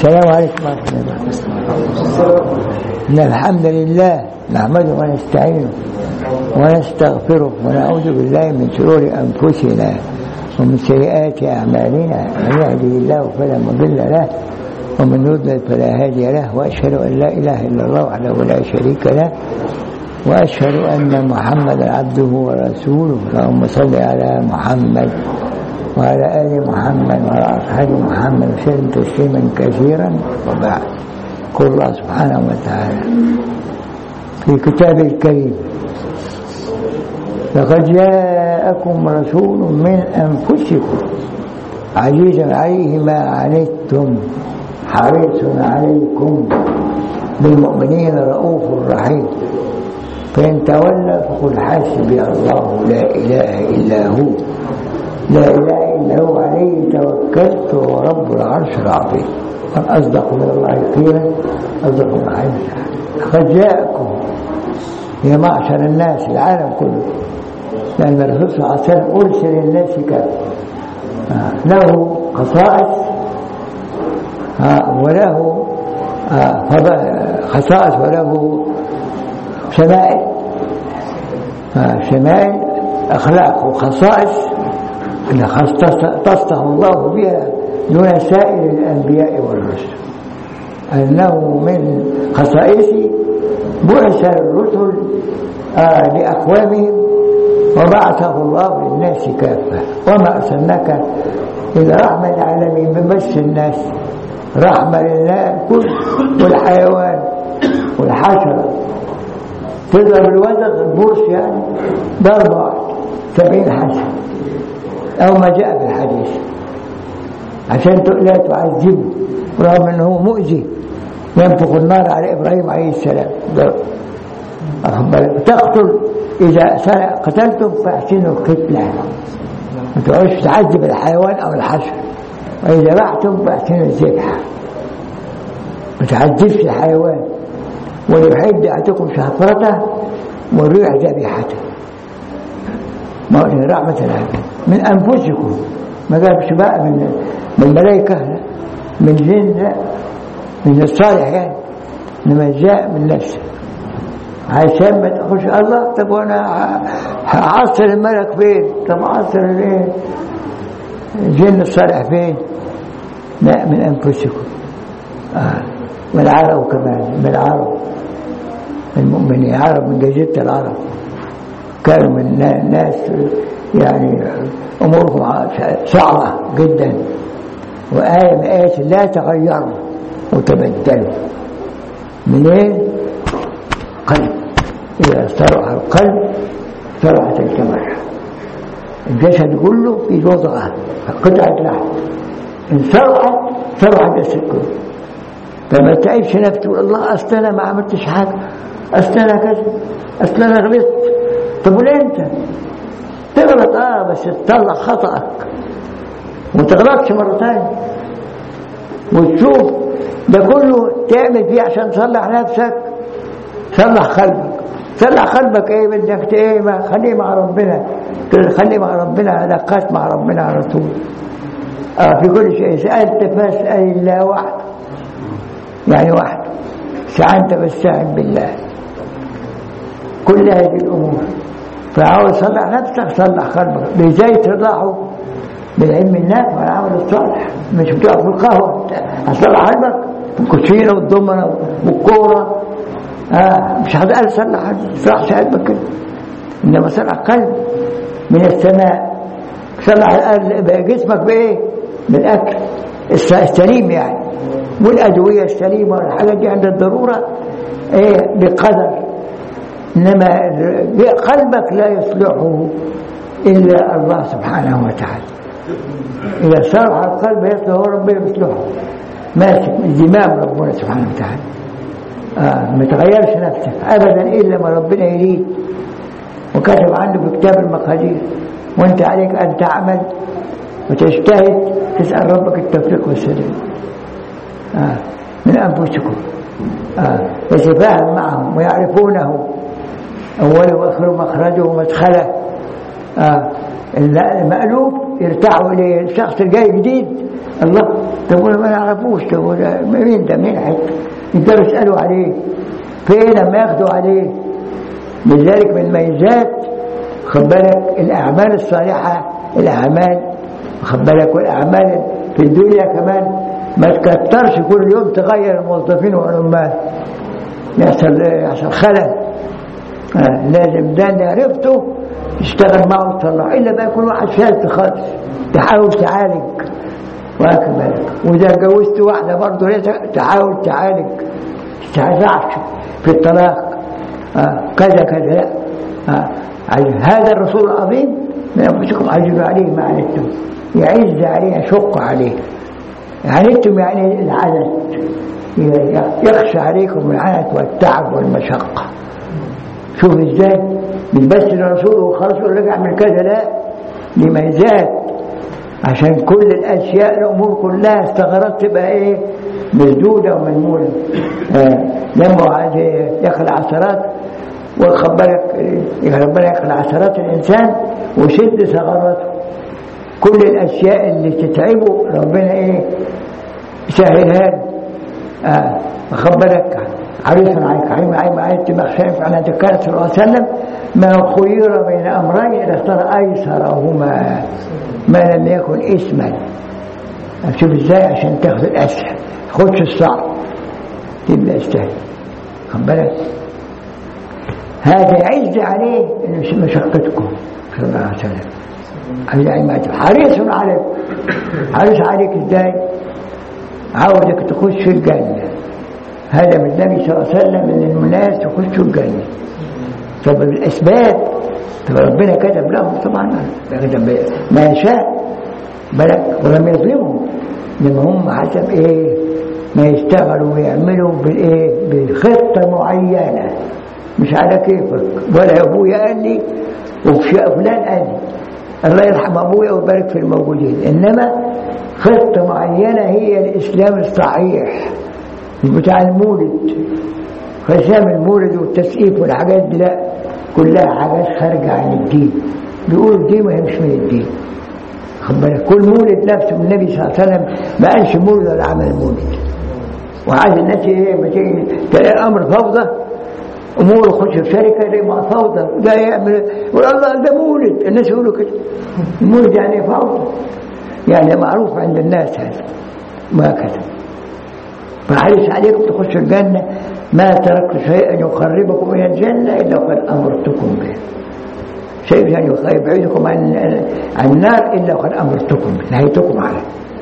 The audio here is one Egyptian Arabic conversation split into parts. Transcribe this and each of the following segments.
السلام عليكم ورحمة الله إن الحمد لله نحمده ونستعينه ونستغفره ونعوذ بالله من شرور أنفسنا ومن سيئات أعمالنا من يهده الله فلا مضل له ومن يضلل فلا هادي له وأشهد أن لا إله إلا الله وحده لا شريك له وأشهد أن محمدا عبده ورسوله اللهم صل على محمد وعلى آل محمد وعلى أصحاب محمد وسلم تسليما كثيرا وبعد قل الله سبحانه وتعالى في كتابه الكريم لقد جاءكم رسول من أنفسكم عزيز عليه ما عنتم حريص عليكم بالمؤمنين رؤوف رحيم فإن تولى فقل حسبي الله لا إله إلا هو لا إله إلا هو عليه توكلت وهو رب العرش العظيم من أصدق من الله قيلا أصدق من الله لقد جاءكم يا معشر الناس العالم كله لأن الرسول صلى الله عليه وسلم أرسل للناس كافة له خصائص وله خصائص وله شمائل شمائل أخلاق وخصائص تصدق الله بها دون سائر الأنبياء والرسل أنه من خصائصه بعث الرسل آه لأقوامهم وبعثه الله للناس كافة وما أرسلناك إلا رحمة العالمين بمس الناس رحمة لله كل والحيوان والحشرة تضرب الوزغ البرص يعني ضربة واحدة سبعين حشرة أو ما جاء في الحديث عشان لا تعذبه رغم أنه مؤذي ينفخ النار على إبراهيم عليه السلام تقتل إذا قتلتم فاحسنوا القتلى ما تقعدش تعذب الحيوان أو الحشر وإذا بعتم فاحسنوا الذبح ما تعذبش الحيوان وليحد أحدكم شهفرته والريح ذبيحته ما رحمة العالمين من أنفسكم ما قالش بقى من من الملائكة لا من جن لا من الصالح يعني إنما جاء من نفسه عشان ما تخش الله طب وانا هعصر الملك فين طب عصر الايه الجن الصالح فين لا من انفسكم آه. والعرب كمان من العرب المؤمنين عرب من جزيره العرب كانوا من ناس يعني امورهم صعبه جدا وايه من ايات لا تغيروا وتبدلوا منين قلب إذا صرح القلب صرحت الجماعة الجسد كله في وضعه قطعة لحم إن صرحت صرحت الجسد كله فما تعيبش نفسه تقول الله أصل أنا ما عملتش حاجة أصل أنا كذا أصل أنا غلطت طب وليه أنت تغلط آه بس تطلع خطأك وما تغلطش مرة ثانية وتشوف ده كله تعمل فيه عشان تصلح نفسك صلح قلبك صلح قلبك ايه بدك ايه ما خليه مع ربنا خليه مع ربنا علاقات مع ربنا على طول آه في كل شيء سألت فاسأل الله وحده يعني وحده استعنت فاستعن بالله كل هذه الأمور فعاوز صلح نفسك صلح قلبك بإزاي ترضعه بالعلم النافع والعمل الصالح مش بتقف في القهوة هتصلح قلبك الكوتشينة والضمنة والكورة آه مش هتقال صلح صلح قلبك كده انما صلح قلب من السماء صلح جسمك بايه بالاكل السليم يعني والادويه السليمه والحاجات دي عند الضروره ايه بقدر انما قلبك لا يصلحه الا الله سبحانه وتعالى اذا صلح القلب يصلح ربنا يصلحه ماسك زمام ربنا سبحانه وتعالى آه ما تغيرش نفسك ابدا الا ما ربنا يريد وكتب عنه في كتاب المقادير وانت عليك ان تعمل وتجتهد تسال ربك التوفيق والسداد آه من انفسكم آه يتفاهم معهم ويعرفونه اوله واخره مخرجه ومدخله آه المألوف يرتاحوا اليه الشخص الجاي جديد الله تقول ما نعرفوش تقول مين ده مين حته يقدروا يسالوا عليه فين لما ياخدوا عليه لذلك من ميزات خد بالك الاعمال الصالحه الاعمال خد بالك والاعمال في الدنيا كمان ما تكترش كل يوم تغير الموظفين والعمال يحصل يحصل خلل آه لازم ده اللي عرفته تشتغل معه وتطلعه الا ما يكون واحد شاذ خالص تحاول تعالج واخد بالك واذا اتجوزت واحده برضه لازم تحاول تعالج تستعزعش في الطلاق آه كذا كذا لا آه هذا الرسول العظيم من انفسكم عزيز عليه ما عنتم يعز عليه يشق عليه عنتم يعني العنت يخشى عليكم العنت والتعب والمشقه شوف ازاي مش بس الرسول وخلاص رجع من كذا لا لميزات عشان كل الاشياء الامور كلها استغرقت تبقى ايه مسدوده ومنموله آه لما عايز يخلع عثرات وخبرك ربنا يخلع عثرات الانسان وشد ثغراته كل الاشياء اللي تتعبه ربنا ايه يسهلها له آه خبرك عريس عليك عيم عيم عيت مخشاف على ذكر صلى الله عليه وسلم ما خير بين امرين اذا اختار ايسرهما ما لم يكن اسما شوف ازاي عشان تاخذ الاسهل خدش الصعب تبقى استهل خد بالك هذا يعز عليه مشقتكم صلى الله عليه وسلم حريص عليك حريص عليك ازاي عاوزك تخش الجنه هذا من النبي صلى الله عليه وسلم ان الناس يخشوا الجنه طب الاسباب طب ربنا كتب لهم طبعا ما يشاء بلك ولم يظلمهم لما هم حسب ايه ما يشتغلوا ويعملوا بالايه بخطه معينه مش على كيفك ولا ابويا قال لي وفلان قال لي الله يرحم ابويا ويبارك في الموجودين انما خطه معينه هي الاسلام الصحيح بتاع المولد خشام المولد والتسقيف والحاجات دي لا كلها حاجات خارجه عن الدين بيقولوا دي ما هيمش من الدين خد بالك كل مولد نفسه النبي صلى الله عليه وسلم ما قالش مولد ولا عمل مولد وعايز الناس ايه ما تيجي تلاقي الامر فوضى امور يخش في شركه زي ما فوضى ده يعمل يقول الله ده مولد الناس يقولوا كده المولد يعني فوضى يعني معروف عند الناس هذا ما كذا فحريص عليكم تخشوا الجنه ما تركت شيئا يقربكم الى الجنه الا وقد امرتكم به شيء يعني يبعدكم عن عن النار الا وقد امرتكم به نهيتكم عنه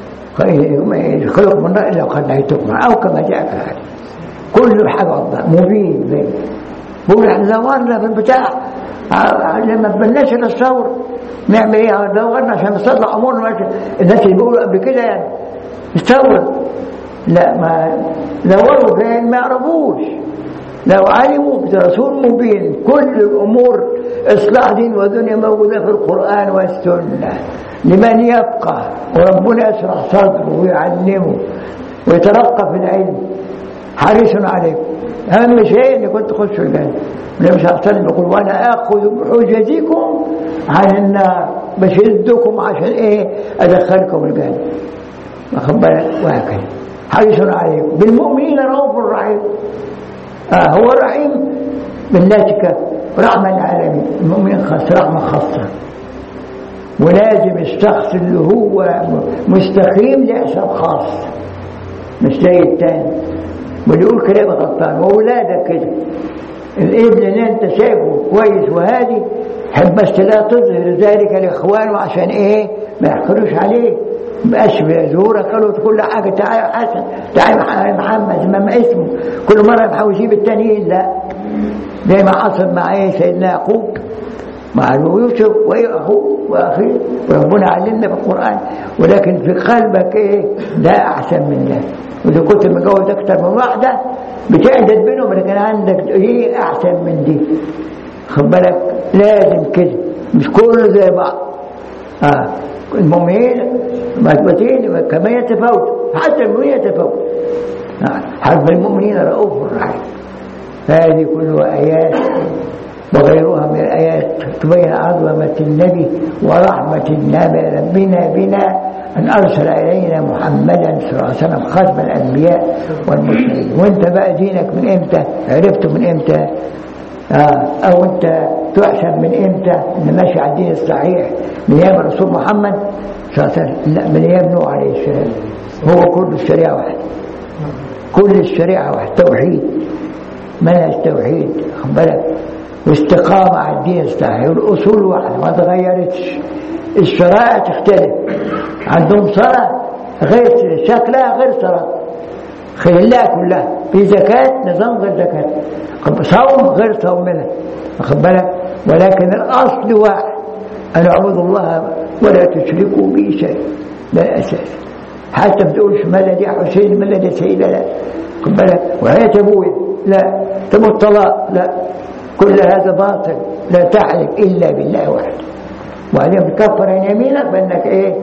يدخلكم النار الا وقد نهيتكم عنه او كما جاء في الحديث كل حاجه واضحه مبين بين بقول احنا دورنا في البتاع لما بناش نتصور نعمل ايه دورنا عشان نصلح امورنا الناس اللي بيقولوا قبل كده يعني نستور لا ما دوروا فين ما يعرفوش لو علموا برسول مبين كل الامور اصلاح دين ودنيا موجوده في القران والسنه لمن يبقى وربنا يشرح صدره ويعلمه ويترقى في العلم حريص عليكم اهم شيء ان كنت تخشوا الجنه النبي صلى الله عليه وسلم يقول وانا اخذ بحجتكم عن النار بشدكم عشان ايه ادخلكم الجنه واخد بالك وهكذا حريص عليكم بالمؤمنين رؤوف رحيم آه هو رحيم بالناس رحمة العالمين المؤمنين خاص رحمة خاصة ولازم الشخص اللي هو مستقيم له حساب خاص مش زي التاني واللي يقول كلام غلطان واولادك كده الابن اللي انت شايفه كويس وهادي حب بس لا تظهر ذلك لاخوانه عشان ايه ما يحقروش عليه بقاش بيزورك قالوا كل حاجه تعالى حسن تعالى محمد ما اسمه كل مره يحاول يجيب التانيين لا زي ما حصل مع ايه سيدنا يعقوب مع يوسف واخوه واخيه وربنا علمنا في القران ولكن في قلبك ايه ده احسن من ده واذا كنت متجوز اكتر من واحده بتعدد بينهم لكن عندك ايه احسن من دي خد بالك لازم كده مش كله زي بعض اه المؤمنين مثبتين كما يتفاوتوا حتى المؤمنين يتفاوتوا آه. حرب المؤمنين رؤوف رحيم هذه كلها ايات وغيرها من الآيات تبين عظمة النبي ورحمة النبي ربنا بنا أن أرسل إلينا محمدا صلى الله عليه وسلم خاتم الأنبياء والمرسلين وأنت بقى دينك من إمتى عرفته من إمتى آه أو أنت تحسب من إمتى أن ماشي على الدين الصحيح من أيام الرسول محمد صلى الله عليه وسلم لا من أيام نوح عليه السلام هو كل الشريعة واحد كل الشريعة واحد توحيد منهج توحيد خد بالك واستقامة على الدين الصحيح والأصول واحدة ما تغيرتش الشرائع تختلف عندهم صلاة غير شكلها غير صلاة خلالها كلها في زكاة نظام غير زكاة صوم غير صومنا واخد بالك ولكن الأصل واحد أن اعبدوا الله ولا تشركوا به شيء ده الأساس حتى ما تقولش ملد يا حسين ملد يا سيدة لا خد بالك وهي أبويا لا طب الطلاق لا كل هذا باطل لا تحلف إلا بالله وحده وبعدين بتكفر عن يمينك بأنك إيه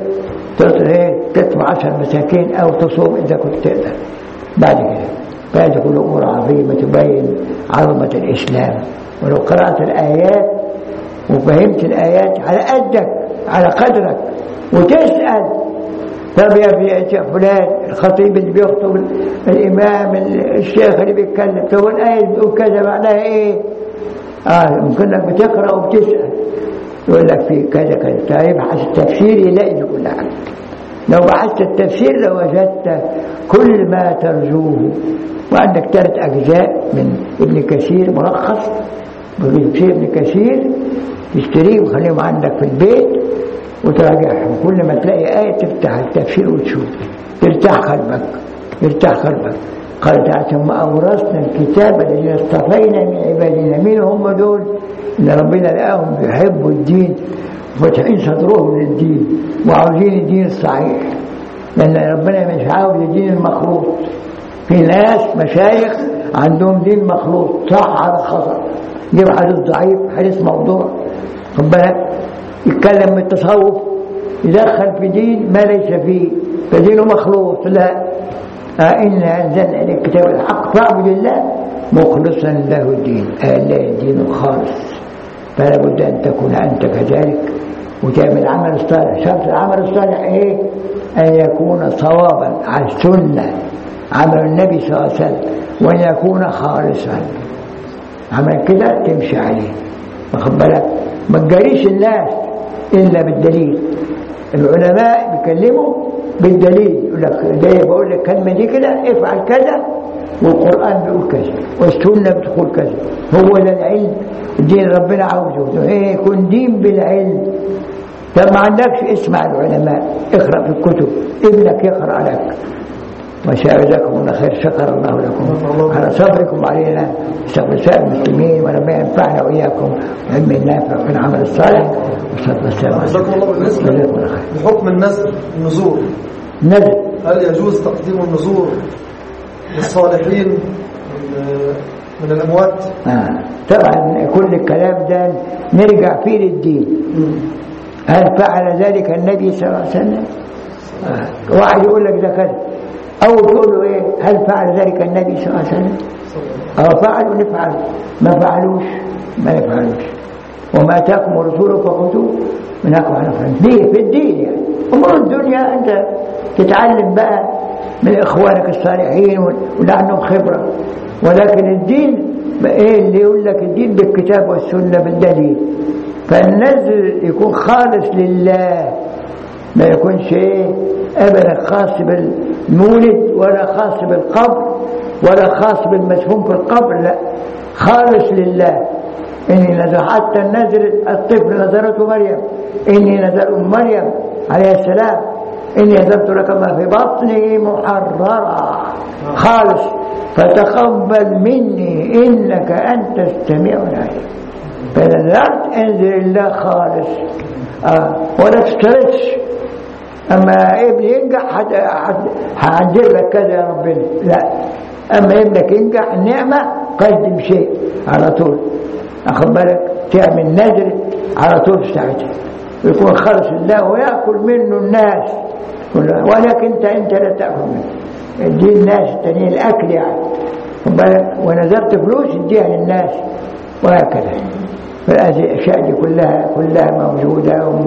ايه تدفع عشر مساكين أو تصوم إذا كنت تقدر بعد كده فهذه كل أمور عظيمة تبين عظمة الإسلام ولو قرأت الآيات وفهمت الآيات على قدك على قدرك وتسأل طب يا فلان الخطيب اللي بيخطب الإمام الشيخ اللي بيتكلم طب الآية بتقول كذا معناها إيه؟ آه ممكن انك بتقرأ وبتسأل يقول لك في كذا كذا طيب بحث التفسير يلاقي في كل حاجة لو بحثت التفسير لوجدت كل ما ترجوه وعندك ثلاث أجزاء من ابن كثير ملخص بتفسير ابن كثير تشتريه وخليهم عندك في البيت وتراجعهم كل ما تلاقي آية تفتح التفسير وتشوف ترتاح قلبك يرتاح قلبك قال تعالى ثم أورثنا الكتاب الذين اصطفينا من عبادنا مين هم دول إن ربنا لقاهم بيحبوا الدين وفتحين صدرهم للدين وعاوزين الدين الصحيح لأن ربنا مش عاوز الدين المخلوط في ناس مشايخ عندهم دين مخلوط صح على خطأ يجيب حديث ضعيف حديث موضوع خد بالك يتكلم من التصوف يدخل في دين ما ليس فيه فدينه مخلوط لا إن أنزلنا إليك كتاب الحق فاعبد الله مخلصا له الدين لا الدين الخالص فلا بد أن تكون أنت كذلك وتعمل العمل الصالح شرط العمل الصالح إيه أن يكون صوابا على السنة عمل النبي صلى الله عليه وسلم وأن يكون خالصا عمل كده تمشي عليه واخد بالك ما تجاريش الناس إلا بالدليل العلماء بيكلموا بالدليل يقول لك ده بقول لك الكلمه دي كده افعل كذا والقران بيقول كذا والسنه بتقول كذا هو ده العلم الدين ربنا عاوزه ايه يكون دين بالعلم طب ما عندكش اسمع العلماء اقرا في الكتب ابنك يقرا لك وشاء جزاكم الله خير شكر الله لكم على صبركم علينا صبر سائر المسلمين وربنا ينفعنا واياكم علم النافع في العمل الصالح وصلى الله جزاكم الله بالنسبه لحكم النذر النذور نذر هل يجوز تقديم النذور للصالحين من الاموات آه. طبعا كل الكلام ده نرجع فيه للدين هل فعل ذلك النبي صلى الله عليه وسلم آه. واحد يقول لك ده كذا أو تقول له إيه هل فعل ذلك النبي صلى الله عليه وسلم أو فعلوا نفعل ما فعلوش ما يفعلوش وما اتاكم الرسول فخذوه من أقوى نفعل دي في الدين يعني أمور الدنيا أنت تتعلم بقى من إخوانك الصالحين واللي عندهم خبرة ولكن الدين إيه اللي يقول لك الدين بالكتاب والسنة بالدليل فالنزل يكون خالص لله ما يكونش ايه ابدا خاص بالمولد ولا خاص بالقبر ولا خاص بالمسهوم في القبر لا خالص لله إني نذر حتى النذر الطفل نذرته مريم إني نذر مريم عليه السلام إني نذرت لك ما في بطني محررا خالص فتقبل مني إنك أنت السميع العليم فنذرت انزل الله خالص آه ولا تشترطش اما ابني ينجح هعجل لك كذا يا ربنا لا اما ابنك ينجح النعمه قدم شيء على طول اخد بالك تعمل نذر على طول ساعتها يكون خلص الله وياكل منه الناس ولكن انت انت لا تاكل منه ادي الناس التانيين الاكل يعني بالك ونذرت فلوس اديها للناس وهكذا فهذه الاشياء دي كلها كلها موجوده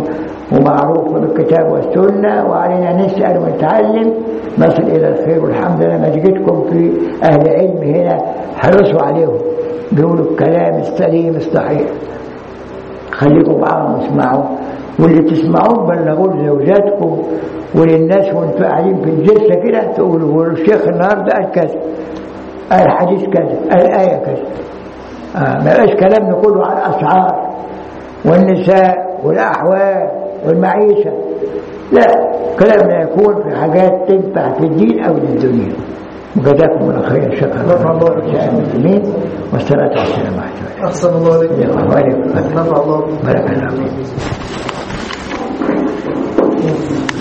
ومعروف بالكتاب والسنة وعلينا نسأل ونتعلم نصل إلى الخير والحمد لله مسجدكم في أهل علم هنا حرصوا عليهم بيقولوا الكلام السليم الصحيح خليكم معاهم واسمعوا واللي تسمعوه بلغوه لزوجاتكم وللناس وانتوا قاعدين في الجلسة كده تقولوا الشيخ النهارده قال كذا قال الحديث كذا قال الآية كذا آه ما يبقاش كلامنا كله على الأسعار والنساء والأحوال والمعيشة لا كلامنا يكون في حاجات تنفع في الدين أو للدنيا وجزاكم الله خير شكرا نفع الله بكم. المسلمين والصلاة والسلام على أحسن الله عليك وعليكم نفع الله بكم. بارك الله فيك